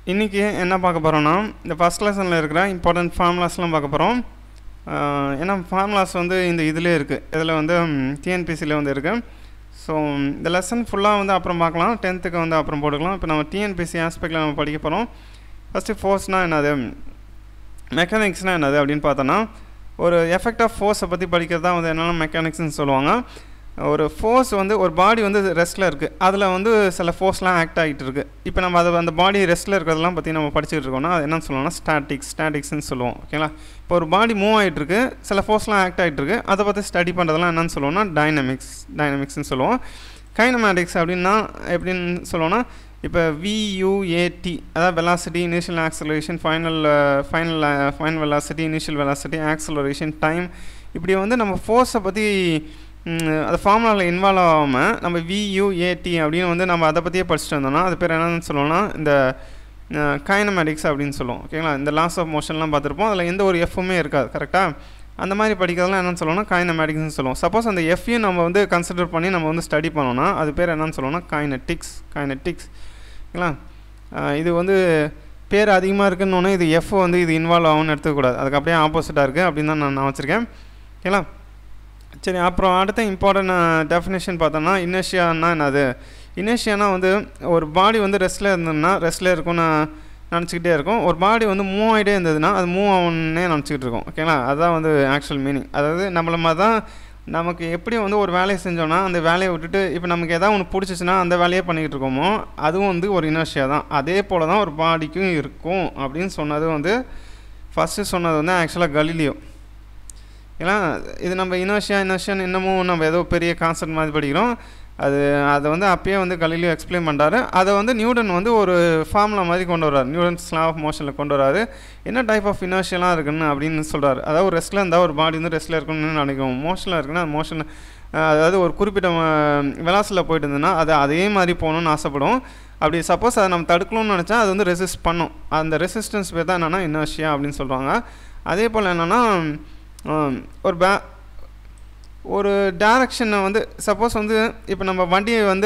இன்றைக்கி என்ன பார்க்க போகிறோன்னா இந்த ஃபஸ்ட் லெசனில் இருக்கிற இம்பார்ட்டன்ட் ஃபார்முலாஸ்லாம் பார்க்க போகிறோம் ஏன்னா ஃபார்முலாஸ் வந்து இந்த இதிலே இருக்குது இதில் வந்து டிஎன்பிசியில் வந்து இருக்குது ஸோ இந்த லெசன் ஃபுல்லாக வந்து அப்புறம் பார்க்கலாம் டென்த்துக்கு வந்து அப்புறம் போட்டுக்கலாம் இப்போ நம்ம டிஎன்பிசி ஆஸ்பெக்டில் நம்ம படிக்க போகிறோம் ஃபஸ்ட்டு ஃபோர்ஸ்னால் என்னது மெக்கானிக்ஸ்னால் என்னது அப்படின்னு பார்த்தோன்னா ஒரு எஃபெக்ட் ஆஃப் ஃபோர்ஸை பற்றி படிக்கிறது தான் வந்து என்னென்னா மெக்கானிக்ஸ்னு சொல்லுவாங்க ஒரு ஃபோர்ஸ் வந்து ஒரு பாடி வந்து ரெஸ்ட்டில் இருக்குது அதில் வந்து சில ஃபோர்ஸ்லாம் ஆக்ட் ஆகிட்டு இருக்குது இப்போ நம்ம அதை அந்த பாடி ரெஸ்ட்டில் இருக்கிறதெல்லாம் பற்றி நம்ம படிச்சுட்டு இருக்கோம்னா அது என்னன்னு சொல்லுவோம்னா ஸ்டாட்டிக்ஸ் ஸ்டாட்டிக்ஸ்னு சொல்லுவோம் ஓகேங்களா இப்போ ஒரு பாடி மூவ் ஆகிட்டு இருக்கு சில ஃபோர்ஸ்லாம் ஆக்ட் ஆகிட்டு இருக்கு அதை பற்றி ஸ்டடி பண்ணுறதுலாம் என்னன்னு சொல்லுவோம்னா டைனமிக்ஸ் டைனமிக்ஸ்னு சொல்லுவோம் கைனமேட்டிக்ஸ் அப்படின்னா எப்படின்னு சொல்லுவோம்னா இப்போ வியூஏடி அதாவது velocity initial acceleration final final final velocity initial velocity acceleration time இப்படி வந்து நம்ம ஃபோர்ஸை பற்றி அது ஃபார்முலாவில் இன்வால்வ் ஆகாமல் நம்ம வியூஏடி அப்படின்னு வந்து நம்ம அதை பற்றியே படிச்சுட்டு வந்தோம்னா அது பேர் என்னன்னு சொல்லுவோம்னா இந்த கைனமேட்டிக்ஸ் அப்படின்னு சொல்லுவோம் ஓகேங்களா இந்த லாஸ் ஆஃப் மோஷன்லாம் பார்த்துருப்போம் அதில் எந்த ஒரு எஃப்புமே இருக்காது கரெக்டாக அந்த மாதிரி படிக்கிறதுலாம் என்னென்னு சொல்லுவோம்னா கைனமேட்டிக்ஸ்னு சொல்லுவோம் சப்போஸ் அந்த எஃப்ஐயும் நம்ம வந்து கன்சிடர் பண்ணி நம்ம வந்து ஸ்டடி பண்ணோம்னா அது பேர் என்னன்னு சொல்லுவோம்னா கைனட்டிக்ஸ் கைனட்டிக்ஸ் ஓகேங்களா இது வந்து பேர் அதிகமாக இருக்குன்னு இது எஃப் வந்து இது இன்வால்வ் ஆகும்னு எடுத்துக்கூடாது அதுக்கு அப்படியே ஆப்போசிட்டாக இருக்குது அப்படின்னு தான் நான் நான் வச்சுருக்கேன் ஓகேங்களா சரி அப்புறம் அடுத்த இம்பார்ட்டன்ட் டெஃபினேஷன் பார்த்தோன்னா இனர்ஷியானா என்னது இனர்ஷியானா வந்து ஒரு பாடி வந்து ரெஸ்ட்டில் இருந்ததுன்னா ரெஸ்ட்டில் இருக்கும்னு நினச்சிக்கிட்டே இருக்கும் ஒரு பாடி வந்து மூவ் ஆகிட்டே இருந்ததுன்னா அது மூவ் ஆகும்னே நினச்சிக்கிட்டு இருக்கோம் ஓகேங்களா அதுதான் வந்து ஆக்சுவல் மீனிங் அதாவது நம்மள மாதிரி தான் நமக்கு எப்படி வந்து ஒரு வேலையை செஞ்சோன்னா அந்த வேலையை விட்டுட்டு இப்போ நமக்கு எதாவது ஒன்று பிடிச்சிச்சின்னா அந்த வேலையே பண்ணிக்கிட்டு இருக்கோமோ அதுவும் வந்து ஒரு இனர்ஷியா தான் அதே போல் தான் ஒரு பாடிக்கும் இருக்கும் அப்படின்னு சொன்னது வந்து ஃபஸ்ட்டு சொன்னது வந்து ஆக்சுவலாக கலிலியோ ஏன்னா இது நம்ம இனர்ஷியா இனர்ஷியான்னு இன்னமும் நம்ம ஏதோ பெரிய கான்செப்ட் மாதிரி படிக்கிறோம் அது அதை வந்து அப்பயே வந்து கலிலியோ எக்ஸ்பிளைன் பண்ணுறாரு அதை வந்து நியூடன் வந்து ஒரு ஃபார்முலா மாதிரி கொண்டு வர்றாரு நியூடன்ஸ் லா ஆஃப் மோஷனில் கொண்டு வராரு என்ன டைப் ஆஃப் இனர்ஷியெல்லாம் இருக்குன்னு அப்படின்னு சொல்கிறாரு அதாவது ஒரு ரெஸ்ட்டில் இருந்தால் ஒரு பாடி வந்து ரெஸ்ட்டில் இருக்கணும்னு நினைக்கும் மோஷனில் இருக்குன்னா அது மோஷன் அதாவது ஒரு குறிப்பிட்ட விளாசில் போயிட்டு இருந்ததுன்னா அது அதே மாதிரி போகணுன்னு ஆசைப்படும் அப்படி சப்போஸ் அதை நம்ம தடுக்கணும்னு நினச்சா அது வந்து ரெசிஸ்ட் பண்ணும் அந்த ரெசிஸ்டன்ஸ் பேர் தான் என்னென்னா இனர்ஷியா அப்படின்னு சொல்கிறாங்க அதே போல் என்னென்னா ஒரு பே ஒரு டேரக்ஷனை வந்து சப்போஸ் வந்து இப்போ நம்ம வண்டியை வந்து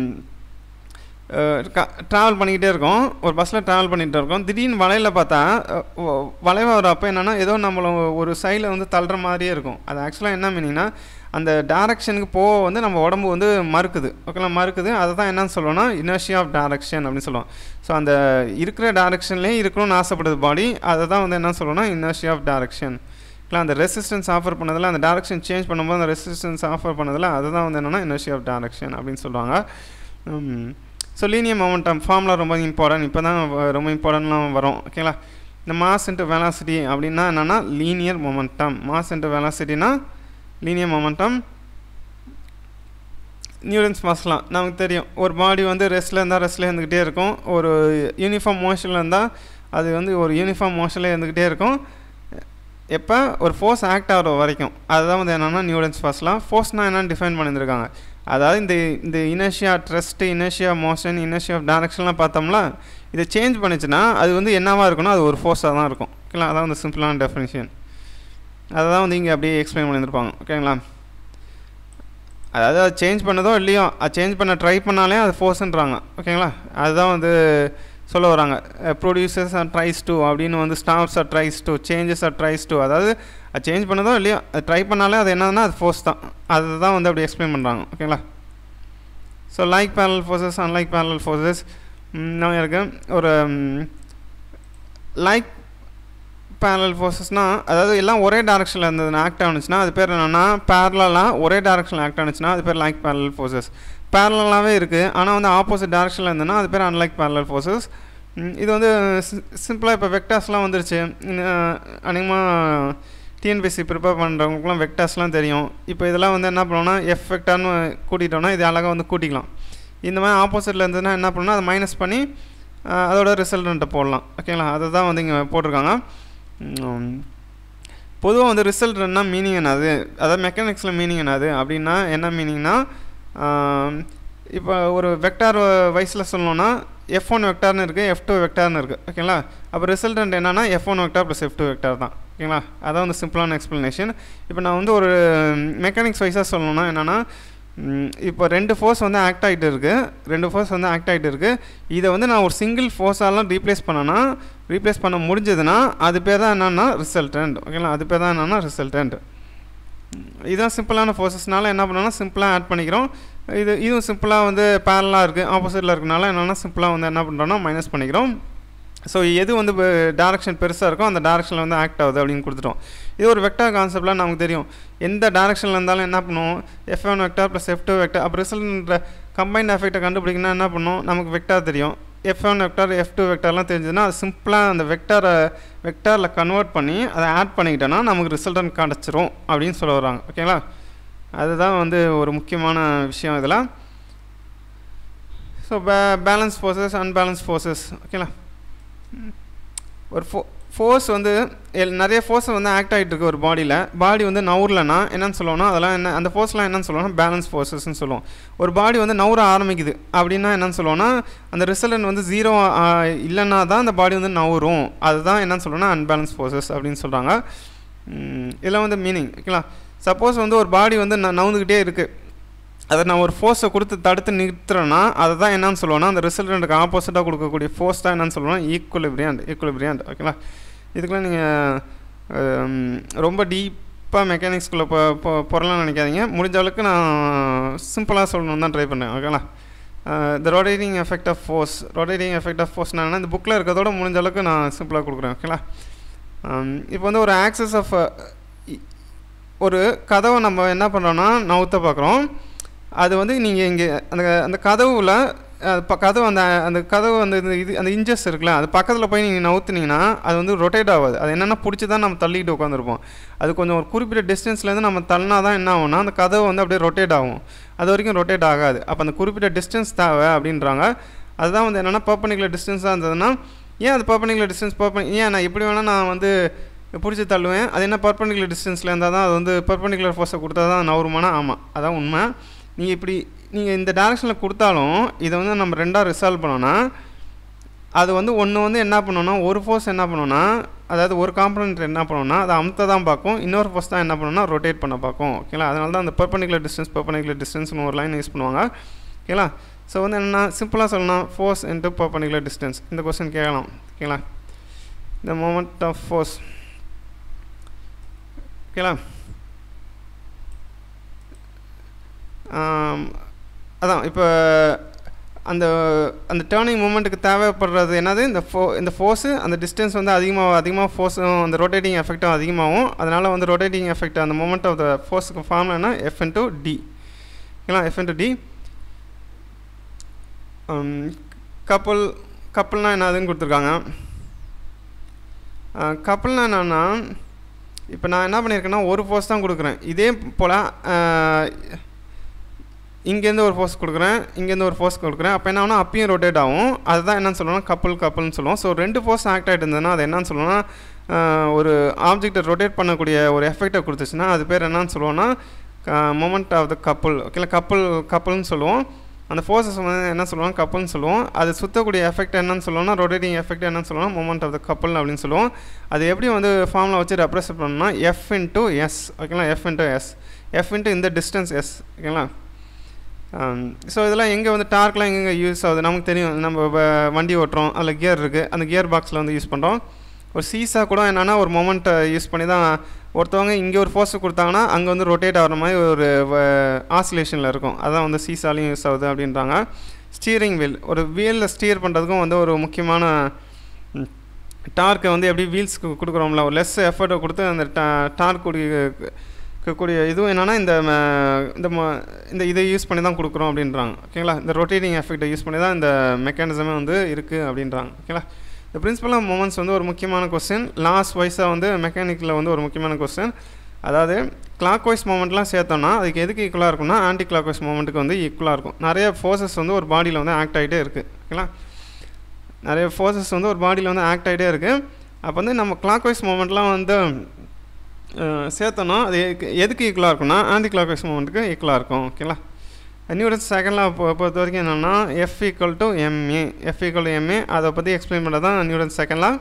ட்ராவல் பண்ணிக்கிட்டே இருக்கோம் ஒரு பஸ்ஸில் ட்ராவல் பண்ணிகிட்டு இருக்கோம் திடீர்னு வளையல பார்த்தா வளைவு வரப்போ என்னென்னா ஏதோ நம்மளை ஒரு சைடில் வந்து தள்ளுற மாதிரியே இருக்கும் அது ஆக்சுவலாக என்ன மீனிங்னா அந்த டேரக்ஷனுக்கு போக வந்து நம்ம உடம்பு வந்து மறுக்குது ஓகேங்களா மறுக்குது அதை தான் என்னன்னு சொல்லுவோம்னா இனர்ஷியா ஆஃப் டேரக்ஷன் அப்படின்னு சொல்லுவோம் ஸோ அந்த இருக்கிற டேரக்ஷன்லேயே இருக்கணும்னு ஆசைப்படுது பாடி அதை தான் வந்து என்ன சொல்லுவோம்னா இனர்ஷியா ஆஃப் டேரக்ஷன் இல்லை அந்த ரெசிஸ்டன்ஸ் ஆஃபர் பண்ணதில் அந்த டேரக்ஷன் சேஞ்ச் பண்ணும்போது அந்த ரெசிஸ்டன்ஸ் ஆஃபர் பண்ணதில் அதுதான் வந்து என்னென்னா இனர்ஷி ஆஃப் டேரக்ஷன் அப்படின்னு சொல்லுவாங்க ஸோ லீனியர் மொமெண்டம் ஃபார்முலா ரொம்ப இம்பார்ட்டன்ட் இப்போ தான் ரொம்ப இம்பார்ட்டன்ட்லாம் வரும் ஓகேங்களா இந்த மாஸ் இன்ட்டு வெலாசிட்டி அப்படின்னா என்னென்னா லீனியர் மொமெண்டம் மாஸ் இன்ட்டு வெலாசிட்டினா லீனியர் மொமெண்டம் நியூரன்ஸ் மாஸ்லாம் நமக்கு தெரியும் ஒரு பாடி வந்து ரெஸ்ட்டில் இருந்தால் ரெஸ்ட்டில் இருந்துக்கிட்டே இருக்கும் ஒரு யூனிஃபார்ம் மோஷனில் இருந்தால் அது வந்து ஒரு யூனிஃபார்ம் மோஷனில் இருந்துக்கிட்டே இருக்கும் எப்போ ஒரு ஃபோர்ஸ் ஆக்ட் ஆகிற வரைக்கும் அதுதான் வந்து என்னென்னா நியூடன்ஸ் ஃபர்ஸ்ட்லாம் ஃபோர்ஸ்னால் என்னென்னு டிஃபைன் பண்ணியிருக்காங்க அதாவது இந்த இந்த inertia rest inertia motion inertia of டேரக்ஷன்லாம் பார்த்தோம்னா இதை சேஞ்ச் பண்ணிச்சுன்னா அது வந்து என்னவாக இருக்கணும் அது ஒரு ஃபோர்ஸாக தான் இருக்கும் ஓகேங்களா அதான் வந்து சிம்பிளான டெஃபினிஷன் அதை தான் வந்து இங்கே அப்படியே எக்ஸ்பிளைன் பண்ணியிருப்பாங்க ஓகேங்களா அதாவது அது சேஞ்ச் பண்ணதோ இல்லையோ அது சேஞ்ச் பண்ண ட்ரை பண்ணாலே அது ஃபோர்ஸ்ன்றாங்க ஓகேங்களா அதுதான் வந்து சொல்ல வராங்க ப்ரொடியூசர்ஸ் ஆர் ட்ரைஸ் டூ அப்படின்னு வந்து stops or tries to changes or tries to அதாவது அது சேஞ்ச் பண்ணதோ இல்லையோ அது ட்ரை பண்ணாலே அது என்னன்னா அது ஃபோர்ஸ் தான் அதை தான் வந்து அப்படி எக்ஸ்பிளைன் பண்ணுறாங்க ஓகேங்களா so like parallel forces unlike parallel forces இன்னும் இருக்கு ஒரு லைக் பேரல் ஃபோர்ஸஸ்னால் அதாவது எல்லாம் ஒரே டேரக்ஷனில் இருந்ததுன்னா ஆக்ட் ஆனிச்சுன்னா அது பேர் என்னென்னா பேரலாக ஒரே டேரக்ஷனில் ஆக்ட் ஆனிச்சுன்னா அது பேர் லைக் பேரல் ஃபோர்ஸஸ் பேரலாகவே இருக்குது ஆனால் வந்து ஆப்போசிட் டேரக்ஷனில் இருந்ததுன்னா அது பேர் அன்லைக் பேரலல் ஃபோர்ஸஸ் இது வந்து சிம்பிளாக இப்போ வெக்டாஸ்லாம் வந்துருச்சு அநேகமாக டிஎன்பிசி ப்ரிப்பேர் பண்ணுறவங்களுக்குலாம் வெக்டாஸ்லாம் தெரியும் இப்போ இதெல்லாம் வந்து என்ன பண்ணோம்னா எஃப் வெக்டார்னு கூட்டிட்டோம்னா இது அழகாக வந்து கூட்டிக்கலாம் இந்த மாதிரி ஆப்போசிட்டில் இருந்ததுன்னா என்ன பண்ணோம்னா அதை மைனஸ் பண்ணி அதோட ரிசல்ட்டை போடலாம் ஓகேங்களா அதை தான் வந்து இங்கே போட்டிருக்காங்க பொதுவாக வந்து ரிசல்ட் என்ன மீனிங் என்னது அதாவது மெக்கானிக்ஸில் மீனிங் என்னது அப்படின்னா என்ன மீனிங்னா இப்போ ஒரு வெக்டார் வைஸில் சொல்லணும்னா எஃப் ஒன் வெக்டார்னு இருக்குது எஃப் டூ வெக்டார்னு இருக்குது ஓகேங்களா அப்போ ரிசல்டன்ட் என்னென்னா F one vector plus F two vector தான் ஓகேங்களா அதான் வந்து சிம்பிளான எக்ஸ்ப்ளனேஷன் இப்போ நான் வந்து ஒரு மெக்கானிக்ஸ் வைஸாக சொல்லணும்னா என்னென்னா இப்போ ரெண்டு ஃபோர்ஸ் வந்து ஆக்ட் ஆகிட்டு இருக்குது ரெண்டு ஃபோர்ஸ் வந்து ஆக்ட் ஆகிட்டு இருக்குது இதை வந்து நான் ஒரு சிங்கிள் ஃபோர்ஸாலாம் ரீப்ளேஸ் பண்ணேன்னா ரீப்ளேஸ் பண்ண முடிஞ்சதுன்னா அது பேர் தான் என்னென்னா ரிசல்டன்ட் ஓகேங்களா அது பேர் தான் என்னென்னா ரிசல்டன்ட் இதுதான் சிம்பிளான ஃபோர்ஸஸ்னால என்ன பண்ணோம்னா சிம்பிளாக ஆட் பண்ணிக்கிறோம் இது இதுவும் சிம்பிளாக வந்து பேரலாக இருக்குது ஆப்போசிட்டில் இருக்கனால என்னென்னா சிம்பிளாக வந்து என்ன பண்ணுறோன்னா மைனஸ் பண்ணிக்கிறோம் ஸோ எது வந்து டேரக்ஷன் பெருசாக இருக்கோ அந்த டேரக்ஷனில் வந்து ஆக்ட் ஆகுது அப்படின்னு கொடுத்துட்டோம் இது ஒரு வெக்டார் கான்செப்ட்லாம் நமக்கு தெரியும் எந்த டேரக்ஷனில் இருந்தாலும் என்ன பண்ணுவோம் F one vector plus F two vector அப்போ ரிசல்ட்ன்ற கம்பைன்ட் எஃபெக்ட்டை கண்டுபிடிக்கணும்னா என்ன பண்ணும் நமக்கு வெக்டார் தெரியும் F one vector F two வெக்டார்லாம் தெரிஞ்சதுன்னா அது சிம்பிளாக அந்த வெக்டாரை வெக்டாரில் கன்வெர்ட் பண்ணி அதை ஆட் பண்ணிக்கிட்டோன்னா நமக்கு ரிசல்டன் கிடச்சிரும் அப்படின்னு சொல்ல வராங்க ஓகேங்களா அதுதான் வந்து ஒரு முக்கியமான விஷயம் இதில் ஸோ பே பேலன்ஸ் ஃபோர்ஸஸ் அன்பேலன்ஸ் ஃபோர்ஸஸ் ஓகேங்களா ஒரு ஃபோ ஃபோர்ஸ் வந்து எல் நிறைய ஃபோர்ஸ் வந்து ஆக்ட் ஆகிட்டு இருக்கு ஒரு பாடியில் பாடி வந்து நவுரலனா என்னன்னு சொல்லுவோம்னா அதெல்லாம் என்ன அந்த ஃபோர்ஸ்லாம் என்னன்னு சொல்லுவோம்னா பேலன்ஸ் ஃபோர்ஸஸ்ன்னு சொல்லுவோம் ஒரு பாடி வந்து நவுற ஆரம்பிக்குது அப்படின்னா என்னன்னு சொல்லுவோம்னா அந்த ரிசல்டன் வந்து ஜீரோ இல்லைன்னா தான் அந்த பாடி வந்து நவுரும் அதுதான் என்னன்னு சொல்லுவோம்னா அன்பேலன்ஸ் ஃபோர்ஸஸ் அப்படின்னு சொல்கிறாங்க இதில் வந்து மீனிங் ஓகேங்களா சப்போஸ் வந்து ஒரு பாடி வந்து ந நவுந்துக்கிட்டே இருக்குது அதை நான் ஒரு ஃபோர்ஸை கொடுத்து தடுத்து நிறுத்துறேன்னா அதை தான் என்னன்னு சொல்லுவோம்னா அந்த ரிசல்டன்ட்டுக்கு ஆப்போசிட்டாக கொடுக்கக்கூடிய ஃபோர்ஸ் தான் என்னன்னு சொல்லுவோம்னா ஈக்குவலிபிரியாண்ட் ஈக்குவலிபிரியாண்ட் ஓகேங்களா இதுக்கெலாம் நீங்கள் ரொம்ப டீப்பாக மெக்கானிக்ஸ்குள்ளே பொ பொ பொருளாக நினைக்காதீங்க முடிஞ்ச அளவுக்கு நான் சிம்பிளாக சொல்லணும்னு தான் ட்ரை பண்ணேன் ஓகேங்களா இந்த rotating effect of force rotating effect of force நான் இந்த புக்கில் இருக்கிறதோட முடிஞ்ச அளவுக்கு நான் சிம்பிளாக கொடுக்குறேன் ஓகேங்களா இப்போ வந்து ஒரு ஆக்சஸ் ஆஃப் ஒரு கதவை நம்ம என்ன பண்ணுறோன்னா நவுத்த பார்க்குறோம் அது வந்து நீங்கள் இங்கே அந்த அந்த கதவுல இப்போ கதவு அந்த அந்த கதவு அந்த இது இது அந்த இன்ஜஸ் இருக்குல்ல அது பக்கத்தில் போய் நீங்கள் நவுத்துனீங்கன்னா அது வந்து ரொட்டேட் ஆகாது அது என்னென்னா பிடிச்சி தான் நம்ம தள்ளிக்கிட்டு உட்காந்துருப்போம் அது கொஞ்சம் ஒரு குறிப்பிட்ட டிஸ்டன்ஸ்லேருந்து நம்ம தள்ளினா தான் என்ன ஆகும்னா அந்த கதவு வந்து அப்படியே ரொட்டேட் ஆகும் அது வரைக்கும் ரொட்டேட் ஆகாது அப்போ அந்த குறிப்பிட்ட டிஸ்டன்ஸ் தேவை அப்படின்றாங்க அதுதான் வந்து என்னென்னா பர்பனிகுலர் டிஸ்டன்ஸாக இருந்ததுன்னா ஏன் அது பர்பனிகுலர் டிஸ்டன்ஸ் பர்பன் ஏன் நான் எப்படி வேணால் நான் வந்து பிடிச்சி தள்ளுவேன் அது என்ன பர்பனிகுலர் டிஸ்டன்ஸில் இருந்தால் தான் அது வந்து பர்பனிகுலர் ஃபோர்ஸை கொடுத்தா தான் நவருமானா ஆமாம் அதான் உண்மை நீங்கள் இப்படி நீங்கள் இந்த டேரெக்ஷனில் கொடுத்தாலும் இதை வந்து நம்ம ரெண்டாக ரிசால்வ் பண்ணோன்னா அது வந்து ஒன்று வந்து என்ன பண்ணோன்னா ஒரு ஃபோர்ஸ் என்ன பண்ணோன்னா அதாவது ஒரு காம்பனண்ட் என்ன பண்ணோன்னா அதை அமுத்த தான் பார்க்கும் இன்னொரு ஃபோர்ஸ் தான் என்ன பண்ணோன்னா ரொட்டேட் பண்ண பார்க்கும் ஓகேங்களா அதனால தான் அந்த பர்பனிகுலர் டிஸ்டன்ஸ் பர்பனிகுலர் டிஸ்டன்ஸ்னு ஒரு லைன் யூஸ் பண்ணுவாங்க ஓகேங்களா ஸோ வந்து என்னென்னா சிம்பிளாக சொல்லணும் ஃபோர்ஸ் இன்ட்டு பர்பனிகுலர் டிஸ்டன்ஸ் இந்த கொஸ்டின் கேட்கலாம் ஓகேங்களா இந்த மோமெண்ட் ஆஃப் ஃபோர்ஸ் ஓகேங்களா அதான் இப்போ அந்த அந்த டேர்னிங் மூமெண்ட்டுக்கு தேவைப்படுறது என்னது இந்த ஃபோ இந்த ஃபோர்ஸு அந்த டிஸ்டன்ஸ் வந்து அதிகமாக அதிகமாக ஃபோர்ஸும் அந்த ரொட்டேட்டிங் எஃபெக்ட்டும் அதிகமாகும் அதனால் வந்து ரொட்டேட்டிங் எஃபெக்ட் அந்த மூமெண்ட் ஆஃப் த ஃபோர்ஸுக்கு ஃபார்ம் என்ன எஃப் இன்ட்டு டி ஓகேங்களா எஃப் இன்ட்டு டி கப்பல் கப்பல்னால் என்னதுன்னு கொடுத்துருக்காங்க கப்பல்னால் என்னென்னா இப்போ நான் என்ன பண்ணியிருக்கேன்னா ஒரு ஃபோர்ஸ் தான் கொடுக்குறேன் இதே போல் இங்கேருந்து ஒரு ஃபோர்ஸ் கொடுக்குறேன் இங்கேருந்து ஒரு ஃபோர்ஸ் கொடுக்குறேன் அப்போ என்ன ஆகுனா அப்பயும் ரொட்டேட் ஆகும் அதுதான் என்னன்னு சொல்லுவோம்னா கப்பல் கப்பல்னு சொல்லுவோம் ஸோ ரெண்டு ஃபோர்ஸ் ஆக்ட் ஆகிட்டு இருந்ததுன்னா அது என்னன்னு சொல்லுவோம்னா ஒரு ஆப்ஜெக்டை ரொட்டேட் பண்ணக்கூடிய ஒரு எஃபெக்டை கொடுத்துச்சுன்னா அது பேர் என்னன்னு சொல்லுவோம்னா மொமெண்ட் ஆஃப் த கப்பல் ஓகேங்களா கப்பல் கப்பல்னு சொல்லுவோம் அந்த ஃபோர்ஸஸ் வந்து என்ன சொல்லுவோம் கப்பல்னு சொல்லுவோம் அது சுற்றக்கூடிய எஃபெக்ட் என்னன்னு சொல்லுவோம்னா ரொட்டேட்டிங் எஃபெக்ட் என்னன்னு சொல்லுவோம் மொமெண்ட் ஆஃப் த கப்பல் அப்படின்னு சொல்லுவோம் அது எப்படி வந்து ஃபார்மில் வச்சு ரெப்ரசன்ட் பண்ணணும்னா எஃப் இன்ட்டு எஸ் ஓகேங்களா F into S F into இந்த டிஸ்டன்ஸ் எஸ் ஓகேங்களா ஸோ இதெல்லாம் எங்கே வந்து டார்க்லாம் எங்கெங்கே யூஸ் ஆகுது நமக்கு தெரியும் நம்ம வண்டி ஓட்டுறோம் அதில் கியர் இருக்குது அந்த கியர் பாக்ஸில் வந்து யூஸ் பண்ணுறோம் ஒரு சீஸா கூட என்னென்னா ஒரு மொமெண்ட்டை யூஸ் பண்ணி தான் ஒருத்தவங்க இங்கே ஒரு ஃபோர்ஸ் கொடுத்தாங்கன்னா அங்கே வந்து ரொட்டேட் ஆகிற மாதிரி ஒரு ஆசிலேஷனில் இருக்கும் அதான் வந்து சீசாலையும் யூஸ் ஆகுது அப்படின்றாங்க ஸ்டீரிங் வீல் ஒரு வீலில் ஸ்டீர் பண்ணுறதுக்கும் வந்து ஒரு முக்கியமான டார்க்கை வந்து எப்படி வீல்ஸ்க்கு கொடுக்குறோம்ல ஒரு லெஸ் எஃபர்ட்டை கொடுத்து அந்த டா டார்க் இருக்கக்கூடிய இதுவும் என்னென்னா இந்த இந்த இந்த இதை யூஸ் பண்ணி தான் கொடுக்குறோம் அப்படின்றாங்க ஓகேங்களா இந்த ரொட்டேட்டிங் எஃபெக்டை யூஸ் பண்ணி தான் இந்த மெக்கானிசமே வந்து இருக்குது அப்படின்றாங்க ஓகேங்களா இந்த பிரின்சிபல் ஆஃப் மூமெண்ட்ஸ் வந்து ஒரு முக்கியமான கொஸ்டின் லாஸ் வைஸாக வந்து மெக்கானிக்கில் வந்து ஒரு முக்கியமான கொஸ்டின் அதாவது கிளாக் வைஸ் மூமெண்ட்லாம் சேர்த்தோம்னா அதுக்கு எதுக்கு ஈக்குவலாக இருக்கும்னா ஆன்டி கிளாக் வைஸ் மூமெண்ட்டுக்கு வந்து ஈக்குவலாக இருக்கும் நிறைய ஃபோர்ஸஸ் வந்து ஒரு பாடியில் வந்து ஆக்ட் ஆகிட்டே இருக்குது ஓகேங்களா நிறைய ஃபோர்ஸஸ் வந்து ஒரு பாடியில் வந்து ஆக்ட் ஆகிட்டே இருக்குது அப்போ வந்து நம்ம கிளாக் வைஸ் மூமெண்ட்லாம் வந்து சேர்த்தோன்னா அது எதுக்கு ஈக்குவலாக இருக்கும்னா ஆன்டி கிளாக் வைஸ் மூமெண்ட்டுக்கு ஈக்குவலாக இருக்கும் ஓகேங்களா நியூட்டன் செகண்டில் பொறுத்த வரைக்கும் என்னென்னா F equal to MA F equal to MA அதை பற்றி எக்ஸ்பிளைன் பண்ணுறது தான் நியூட்டன் செகண்டில்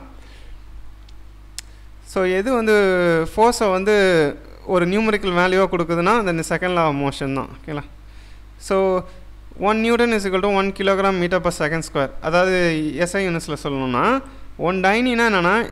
ஸோ எது வந்து ஃபோர்ஸை வந்து ஒரு நியூமரிக்கல் வேல்யூவாக கொடுக்குதுன்னா அந்த செகண்ட் லா ஆஃப் மோஷன் தான் ஓகேங்களா so one newton is to one kilogram metre per second square அதாவது எஸ்ஐ யூனிட்ஸில் சொல்லணும்னா ஒன் டைனினா என்னென்னா